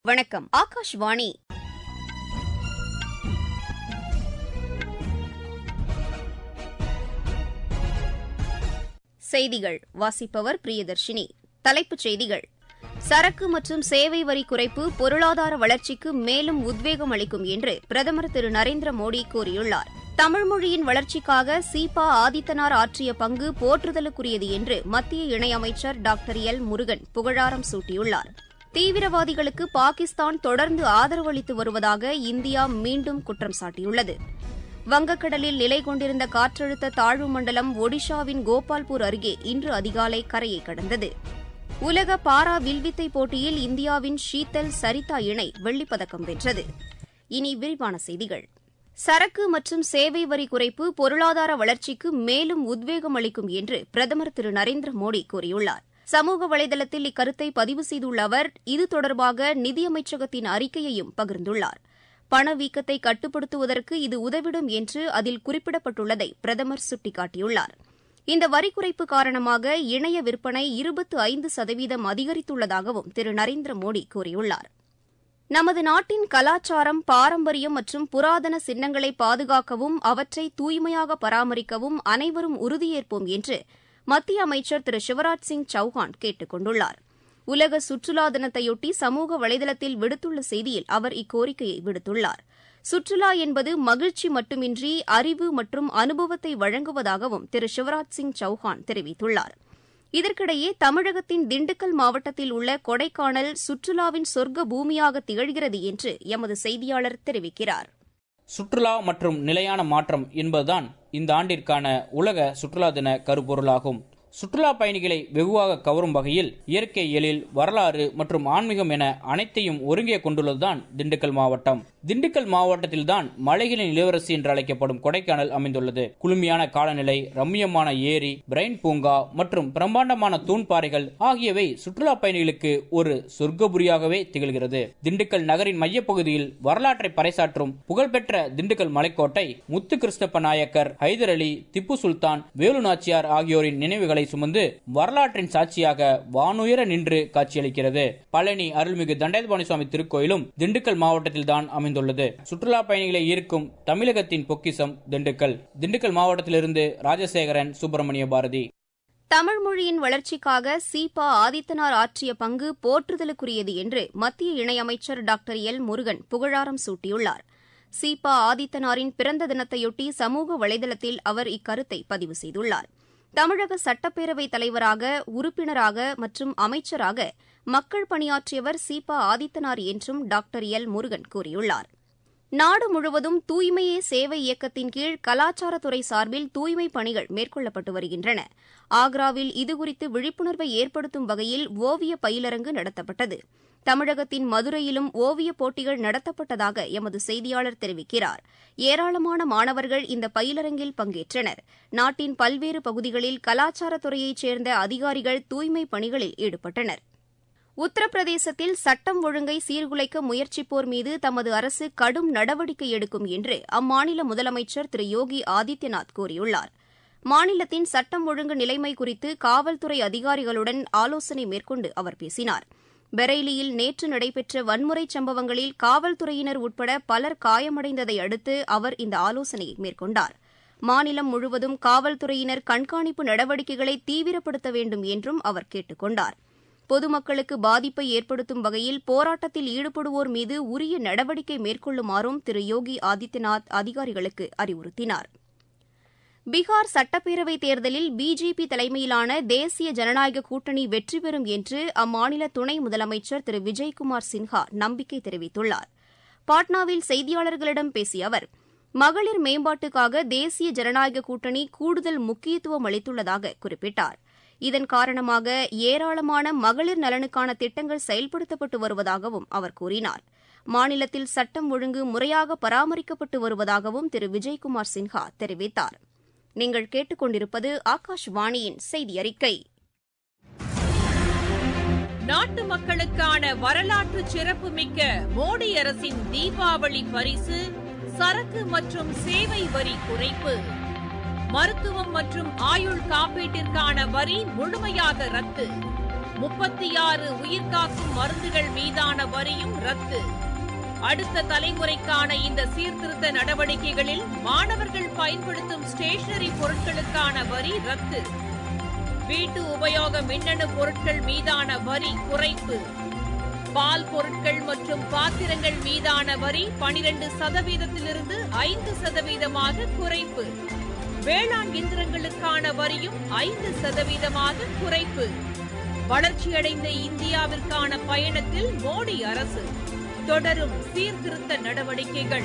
வணக்கம் ஆகாஷ்வாணி செய்திகள் வாசிப்பவர் பிரியதர்ஷினி தலைப்புச் செய்திகள் சரக்கு மற்றும் சேவை வரி குறைப்பு பொருளாதார வளர்ச்சிக்கு மேலும் உத்வேகம் அளிக்கும் என்று பிரதமர் திரு நரேந்திர மோடி கூறியுள்ளார் தமிழ் மொழியின் வளர்ச்சிக்காக சீபா ஆதித்தனார் ஆற்றிய பங்கு போற்றுதலுக்குரியது என்று மத்திய இணையமைச்சர் டாக்டர் எல் முருகன் புகழாரம் சூட்டியுள்ளார் தீவிரவாதிகளுக்கு பாகிஸ்தான் தொடர்ந்து ஆதரவு அளித்து வருவதாக இந்தியா மீண்டும் குற்றம் சாட்டியுள்ளது வங்கக்கடலில் நிலை கொண்டிருந்த காற்றழுத்த தாழ்வு மண்டலம் ஒடிஷாவின் கோபால்பூர் அருகே இன்று அதிகாலை கரையை கடந்தது உலக பாரா வில்வித்தை போட்டியில் இந்தியாவின் ஷீதல் சரிதா இணை வெள்ளிப்பதக்கம் வென்றது இனி விரிவான செய்திகள் சரக்கு மற்றும் சேவை வரி குறைப்பு பொருளாதார வளர்ச்சிக்கு மேலும் உத்வேகம் அளிக்கும் என்று பிரதமர் திரு நரேந்திர மோடி கூறியுள்ளார் சமூக வலைதளத்தில் இக்கருத்தை பதிவு செய்துள்ள அவர் இது தொடர்பாக நிதியமைச்சகத்தின் அறிக்கையையும் பகிர்ந்துள்ளார் பணவீக்கத்தை கட்டுப்படுத்துவதற்கு இது உதவிடும் என்று அதில் குறிப்பிடப்பட்டுள்ளதை பிரதமர் சுட்டிக்காட்டியுள்ளார் இந்த வரி குறைப்பு காரணமாக இணைய விற்பனை இருபத்து ஐந்து சதவீதம் அதிகரித்துள்ளதாகவும் திரு நரேந்திர மோடி கூறியுள்ளார் நமது நாட்டின் கலாச்சாரம் பாரம்பரியம் மற்றும் புராதன சின்னங்களை பாதுகாக்கவும் அவற்றை தூய்மையாக பராமரிக்கவும் அனைவரும் உறுதியேற்போம் என்று மத்திய அமைச்சர் திரு சிவராஜ் சிங் சௌஹான் கேட்டுக் கொண்டுள்ளார் உலக சுற்றுலா தினத்தையொட்டி சமூக வலைதளத்தில் விடுத்துள்ள செய்தியில் அவர் இக்கோரிக்கையை விடுத்துள்ளார் சுற்றுலா என்பது மகிழ்ச்சி மட்டுமின்றி அறிவு மற்றும் அனுபவத்தை வழங்குவதாகவும் திரு சிவராஜ் சிங் சௌஹான் தெரிவித்துள்ளார் இதற்கிடையே தமிழகத்தின் திண்டுக்கல் மாவட்டத்தில் உள்ள கொடைக்கானல் சுற்றுலாவின் சொர்க்க பூமியாக திகழ்கிறது என்று எமது செய்தியாளர் தெரிவிக்கிறார் சுற்றுலா மற்றும் நிலையான மாற்றம் என்பதுதான் இந்த ஆண்டிற்கான உலக சுற்றுலா தின கருப்பொருளாகும் சுற்றுலா பயணிகளை வெகுவாக கவரும் வகையில் இயற்கை எழில் வரலாறு மற்றும் ஆன்மீகம் என அனைத்தையும் ஒருங்கே கொண்டுள்ளதுதான் திண்டுக்கல் மாவட்டம் திண்டுக்கல் மாவட்டத்தில்தான் மலைகளின் இளவரசி என்று அழைக்கப்படும் கொடைக்கானல் அமைந்துள்ளது குளுமையான காலநிலை ரம்மியமான ஏரி பிரைன் பூங்கா மற்றும் பிரம்மாண்டமான தூண்பாறைகள் ஆகியவை சுற்றுலா பயணிகளுக்கு ஒரு சொர்க்கபுரியாகவே திகழ்கிறது திண்டுக்கல் நகரின் மையப்பகுதியில் வரலாற்றை பறைசாற்றும் புகழ்பெற்ற திண்டுக்கல் மலைக்கோட்டை முத்து கிருஷ்ணப்ப நாயக்கர் ஹைதர் அலி திப்பு சுல்தான் வேலு நாச்சியார் ஆகியோரின் நினைவுகளை சுமந்து வரலாற்றின் சாட்சியாக வானுயர நின்று காட்சியளிக்கிறது பழனி அருள்மிகு தண்டாயுதபாணி சுவாமி திருக்கோயிலும் திண்டுக்கல் மாவட்டத்தில்தான் அமைந்துள்ளது சுற்றுலா பயணிகளை ஈர்க்கும் தமிழகத்தின் பொக்கிசம் திண்டுக்கல் திண்டுக்கல் மாவட்டத்திலிருந்து ராஜசேகரன் சுப்பிரமணிய பாரதி தமிழ் மொழியின் வளர்ச்சிக்காக சீபா ஆதித்தனார் ஆற்றிய பங்கு போற்றுதலுக்குரியது என்று மத்திய இணையமைச்சர் டாக்டர் எல் முருகன் புகழாரம் சூட்டியுள்ளார் சீபா ஆதித்தனாரின் பிறந்த தினத்தையொட்டி சமூக வலைதளத்தில் அவர் இக்கருத்தை பதிவு செய்துள்ளார் தமிழக சட்டப்பேரவைத் தலைவராக உறுப்பினராக மற்றும் அமைச்சராக மக்கள் பணியாற்றியவர் சீபா ஆதித்தனார் என்றும் டாக்டர் எல் முருகன் கூறியுள்ளார் நாடு முழுவதும் தூய்மையே சேவை இயக்கத்தின் கீழ் கலாச்சாரத்துறை சார்பில் தூய்மை பணிகள் மேற்கொள்ளப்பட்டு வருகின்றன ஆக்ராவில் இதுகுறித்து விழிப்புணர்வை ஏற்படுத்தும் வகையில் ஓவிய பயிலரங்கு நடத்தப்பட்டது தமிழகத்தின் மதுரையிலும் ஓவியப் போட்டிகள் நடத்தப்பட்டதாக எமது செய்தியாளர் தெரிவிக்கிறார் ஏராளமான மாணவர்கள் இந்த பயிலரங்கில் பங்கேற்றனர் நாட்டின் பல்வேறு பகுதிகளில் கலாச்சாரத்துறையைச் சேர்ந்த அதிகாரிகள் தூய்மைப் பணிகளில் ஈடுபட்டனர் உத்தரப்பிரதேசத்தில் சட்டம் ஒழுங்கை சீர்குலைக்க முயற்சிப்போர் மீது தமது அரசு கடும் நடவடிக்கை எடுக்கும் என்று அம்மாநில முதலமைச்சர் திரு யோகி ஆதித்யநாத் கூறியுள்ளார் மாநிலத்தின் சட்டம் ஒழுங்கு நிலைமை குறித்து காவல்துறை அதிகாரிகளுடன் ஆலோசனை மேற்கொண்டு அவர் பேசினார் பெரைலியில் நேற்று நடைபெற்ற வன்முறைச் சம்பவங்களில் காவல்துறையினர் உட்பட பலர் காயமடைந்ததை அடுத்து அவர் இந்த ஆலோசனையை மேற்கொண்டார் மாநிலம் முழுவதும் காவல்துறையினர் கண்காணிப்பு நடவடிக்கைகளை தீவிரப்படுத்த வேண்டும் என்றும் அவர் கேட்டுக் கொண்டார் பொதுமக்களுக்கு பாதிப்பை ஏற்படுத்தும் வகையில் போராட்டத்தில் ஈடுபடுவோர் மீது உரிய நடவடிக்கை மேற்கொள்ளுமாறும் திரு யோகி ஆதித்யநாத் அதிகாரிகளுக்கு அறிவுறுத்தினார் பீகார் சட்டப்பேரவைத் தேர்தலில் பிஜேபி தலைமையிலான தேசிய ஜனநாயக கூட்டணி வெற்றி பெறும் என்று அம்மாநில துணை முதலமைச்சர் திரு விஜய்குமார் சின்ஹா நம்பிக்கை தெரிவித்துள்ளார் பாட்னாவில் செய்தியாளர்களிடம் பேசிய அவர் மகளிர் மேம்பாட்டுக்காக தேசிய ஜனநாயக கூட்டணி கூடுதல் முக்கியத்துவம் அளித்துள்ளதாக குறிப்பிட்டார் இதன் காரணமாக ஏராளமான மகளிர் நலனுக்கான திட்டங்கள் செயல்படுத்தப்பட்டு வருவதாகவும் அவர் கூறினார் மாநிலத்தில் சட்டம் ஒழுங்கு முறையாக பராமரிக்கப்பட்டு வருவதாகவும் திரு விஜய்குமார் சின்ஹா தெரிவித்தார் நீங்கள் கேட்டுக்கொண்டிருப்பது ஆகாஷ்வாணியின் செய்தி அறிக்கை நாட்டு மக்களுக்கான வரலாற்று சிறப்புமிக்க மோடி அரசின் தீபாவளி பரிசு சரக்கு மற்றும் சேவை வரி குறைப்பு மருத்துவம் மற்றும் ஆயுள் காப்பீட்டிற்கான வரி முழுமையாக ரத்து முப்பத்தி ஆறு உயிர்காக்கும் மருந்துகள் மீதான வரியும் ரத்து அடுத்த தலைமுறைக்கான இந்த சீர்திருத்த நடவடிக்கைகளில் மாணவர்கள் பயன்படுத்தும் ஸ்டேஷனரி பொருட்களுக்கான வரி ரத்து வீட்டு உபயோக மின்னணு பொருட்கள் மீதான வரி குறைப்பு பால் பொருட்கள் மற்றும் பாத்திரங்கள் மீதான வரி பனிரெண்டு சதவீதத்திலிருந்து ஐந்து சதவீதமாக குறைப்பு வேளாண் இயந்திரங்களுக்கான வரியும் ஐந்து சதவீதமாக குறைப்பு வளர்ச்சியடைந்த இந்தியாவிற்கான பயணத்தில் மோடி அரசு தொடரும் சீர்திருத்த நடவடிக்கைகள்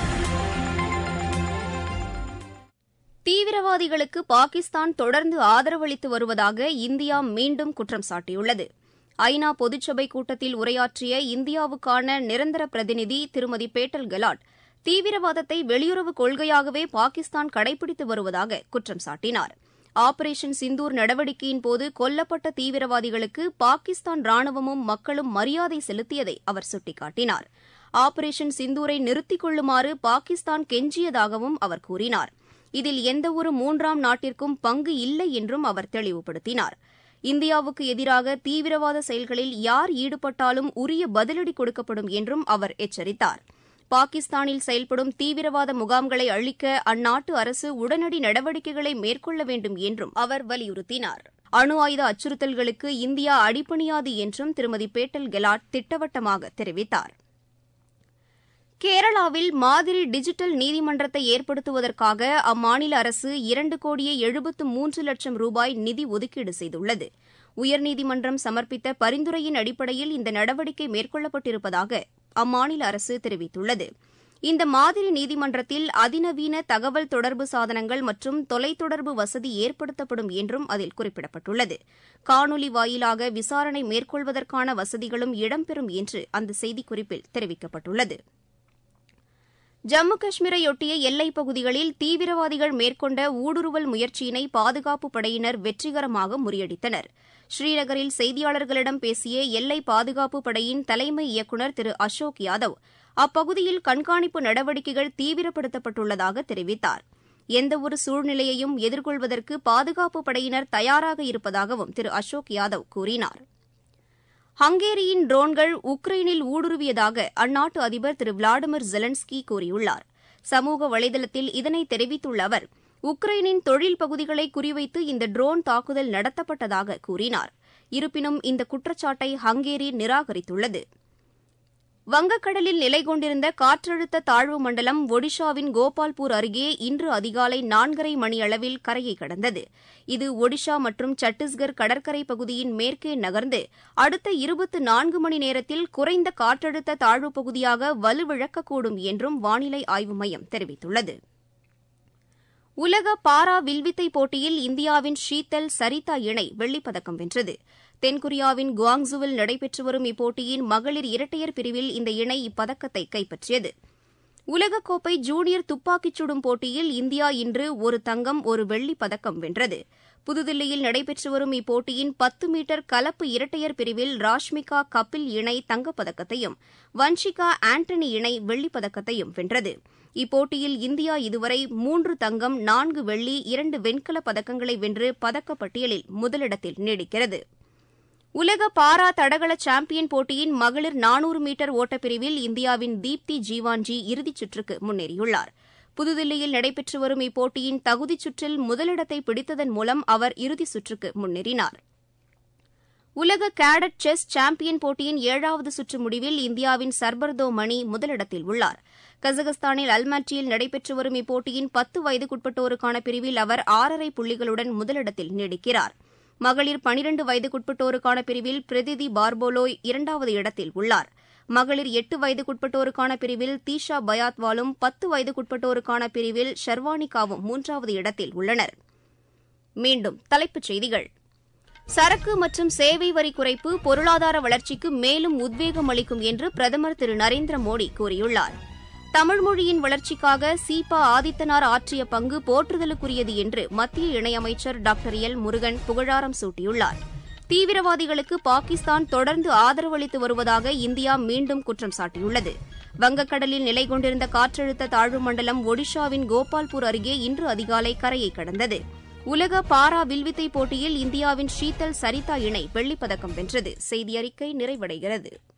தீவிரவாதிகளுக்கு பாகிஸ்தான் தொடர்ந்து ஆதரவளித்து வருவதாக இந்தியா மீண்டும் குற்றம் சாட்டியுள்ளது ஐநா பொதுச்சபை கூட்டத்தில் உரையாற்றிய இந்தியாவுக்கான நிரந்தர பிரதிநிதி திருமதி பேட்டல் கெலாட் தீவிரவாதத்தை வெளியுறவு கொள்கையாகவே பாகிஸ்தான் கடைபிடித்து வருவதாக குற்றம் சாட்டினார் ஆபரேஷன் சிந்தூர் நடவடிக்கையின் போது கொல்லப்பட்ட தீவிரவாதிகளுக்கு பாகிஸ்தான் ராணுவமும் மக்களும் மரியாதை செலுத்தியதை அவர் சுட்டிக்காட்டினார் ஆபரேஷன் சிந்தூரை நிறுத்திக் கொள்ளுமாறு பாகிஸ்தான் கெஞ்சியதாகவும் அவர் கூறினார் இதில் எந்தவொரு மூன்றாம் நாட்டிற்கும் பங்கு இல்லை என்றும் அவர் தெளிவுபடுத்தினார் இந்தியாவுக்கு எதிராக தீவிரவாத செயல்களில் யார் ஈடுபட்டாலும் உரிய பதிலடி கொடுக்கப்படும் என்றும் அவர் எச்சரித்தார் பாகிஸ்தானில் செயல்படும் தீவிரவாத முகாம்களை அழிக்க அந்நாட்டு அரசு உடனடி நடவடிக்கைகளை மேற்கொள்ள வேண்டும் என்றும் அவர் வலியுறுத்தினார் அணு ஆயுத அச்சுறுத்தல்களுக்கு இந்தியா அடிபணியாது என்றும் திருமதி பேட்டல் கெலாட் திட்டவட்டமாக தெரிவித்தார் கேரளாவில் மாதிரி டிஜிட்டல் நீதிமன்றத்தை ஏற்படுத்துவதற்காக அம்மாநில அரசு இரண்டு கோடியே எழுபத்து மூன்று லட்சம் ரூபாய் நிதி ஒதுக்கீடு செய்துள்ளது உயர்நீதிமன்றம் சமர்ப்பித்த பரிந்துரையின் அடிப்படையில் இந்த நடவடிக்கை மேற்கொள்ளப்பட்டிருப்பதாக அம்மாநில அரசு தெரிவித்துள்ளது இந்த மாதிரி நீதிமன்றத்தில் அதிநவீன தகவல் தொடர்பு சாதனங்கள் மற்றும் தொலைத்தொடர்பு வசதி ஏற்படுத்தப்படும் என்றும் அதில் குறிப்பிடப்பட்டுள்ளது காணொலி வாயிலாக விசாரணை மேற்கொள்வதற்கான வசதிகளும் இடம்பெறும் என்று அந்த செய்திக்குறிப்பில் தெரிவிக்கப்பட்டுள்ளது ஜம்மு காஷ்மீரையொட்டிய எல்லைப் பகுதிகளில் தீவிரவாதிகள் மேற்கொண்ட ஊடுருவல் முயற்சியினை பாதுகாப்புப் படையினர் வெற்றிகரமாக முறியடித்தனர் ஸ்ரீநகரில் செய்தியாளர்களிடம் பேசிய எல்லை பாதுகாப்புப் படையின் தலைமை இயக்குநர் திரு அசோக் யாதவ் அப்பகுதியில் கண்காணிப்பு நடவடிக்கைகள் தீவிரப்படுத்தப்பட்டுள்ளதாக தெரிவித்தார் எந்தவொரு சூழ்நிலையையும் எதிர்கொள்வதற்கு பாதுகாப்புப் படையினர் தயாராக இருப்பதாகவும் திரு அசோக் யாதவ் கூறினார் ஹங்கேரியின் ட்ரோன்கள் உக்ரைனில் ஊடுருவியதாக அந்நாட்டு அதிபர் திரு விளாடிமிர் ஜெலன்ஸ்கி கூறியுள்ளார் சமூக வலைதளத்தில் இதனை தெரிவித்துள்ள அவர் உக்ரைனின் தொழில் பகுதிகளை குறிவைத்து இந்த ட்ரோன் தாக்குதல் நடத்தப்பட்டதாக கூறினார் இருப்பினும் இந்த குற்றச்சாட்டை ஹங்கேரி நிராகரித்துள்ளது வங்கக்கடலில் நிலை கொண்டிருந்த காற்றழுத்த தாழ்வு மண்டலம் ஒடிஷாவின் கோபால்பூர் அருகே இன்று அதிகாலை நான்கரை மணியளவில் கரையை கடந்தது இது ஒடிஷா மற்றும் சத்தீஸ்கர் கடற்கரை பகுதியின் மேற்கே நகர்ந்து அடுத்த இருபத்து நான்கு மணி நேரத்தில் குறைந்த காற்றழுத்த தாழ்வுப் பகுதியாக வலுவிழக்கக்கூடும் என்றும் வானிலை ஆய்வு மையம் தெரிவித்துள்ளது உலக பாரா வில்வித்தை போட்டியில் இந்தியாவின் ஷீத்தல் சரிதா இணை வெள்ளிப்பதக்கம் வென்றது தென்கொரியாவின் குவாங்ஸுவில் நடைபெற்று வரும் இப்போட்டியின் மகளிர் இரட்டையர் பிரிவில் இந்த இணை இப்பதக்கத்தை கைப்பற்றியது உலகக்கோப்பை ஜூனியர் துப்பாக்கிச் சுடும் போட்டியில் இந்தியா இன்று ஒரு தங்கம் ஒரு வெள்ளிப் பதக்கம் வென்றது புதுதில்லியில் நடைபெற்று வரும் இப்போட்டியின் பத்து மீட்டர் கலப்பு இரட்டையர் பிரிவில் ராஷ்மிகா கபில் இணை தங்கப்பதக்கத்தையும் வன்ஷிகா ஆண்டனி இணை வெள்ளிப் பதக்கத்தையும் வென்றது இப்போட்டியில் இந்தியா இதுவரை மூன்று தங்கம் நான்கு வெள்ளி இரண்டு வெண்கலப் பதக்கங்களை வென்று பதக்கப்பட்டியலில் முதலிடத்தில் நீடிக்கிறது உலக பாரா தடகள சாம்பியன் போட்டியின் மகளிர் நானூறு மீட்டர் ஓட்டப்பிரிவில் இந்தியாவின் தீப்தி ஜீவான்ஜி இறுதிச் சுற்றுக்கு முன்னேறியுள்ளார் புதுதில்லியில் நடைபெற்று வரும் இப்போட்டியின் தகுதிச் சுற்றில் முதலிடத்தை பிடித்ததன் மூலம் அவர் இறுதிச் சுற்றுக்கு முன்னேறினார் உலக கேடட் செஸ் சாம்பியன் போட்டியின் ஏழாவது சுற்று முடிவில் இந்தியாவின் சர்பர்தோ மணி முதலிடத்தில் உள்ளார் கஜகஸ்தானில் அல்மாட்டியில் நடைபெற்று வரும் இப்போட்டியின் பத்து வயதுக்குட்பட்டோருக்கான பிரிவில் அவர் ஆறரை புள்ளிகளுடன் முதலிடத்தில் நீடிக்கிறார் மகளிர் பனிரண்டு வயதுக்குட்பட்டோருக்கான பிரிவில் பிரதிதி பார்போலோய் இரண்டாவது இடத்தில் உள்ளார் மகளிர் எட்டு வயதுக்குட்பட்டோருக்கான பிரிவில் தீஷா பயாத்வாலும் பத்து வயதுக்குட்பட்டோருக்கான பிரிவில் ஷர்வானிகாவும் மூன்றாவது இடத்தில் உள்ளனர் மீண்டும் தலைப்புச் செய்திகள் சரக்கு மற்றும் சேவை வரி குறைப்பு பொருளாதார வளர்ச்சிக்கு மேலும் உத்வேகம் அளிக்கும் என்று பிரதமர் திரு நரேந்திர மோடி கூறியுள்ளார் தமிழ் மொழியின் வளர்ச்சிக்காக சீபா ஆதித்தனார் ஆற்றிய பங்கு போற்றுதலுக்குரியது என்று மத்திய இணையமைச்சர் டாக்டர் எல் முருகன் புகழாரம் சூட்டியுள்ளார் தீவிரவாதிகளுக்கு பாகிஸ்தான் தொடர்ந்து ஆதரவளித்து வருவதாக இந்தியா மீண்டும் குற்றம் சாட்டியுள்ளது வங்கக்கடலில் நிலை கொண்டிருந்த காற்றழுத்த தாழ்வு மண்டலம் ஒடிஷாவின் கோபால்பூர் அருகே இன்று அதிகாலை கரையை கடந்தது உலக பாரா வில்வித்தை போட்டியில் இந்தியாவின் ஷீதல் சரிதா இணை வெள்ளிப்பதக்கம் வென்றது செய்தி அறிக்கை நிறைவடைகிறது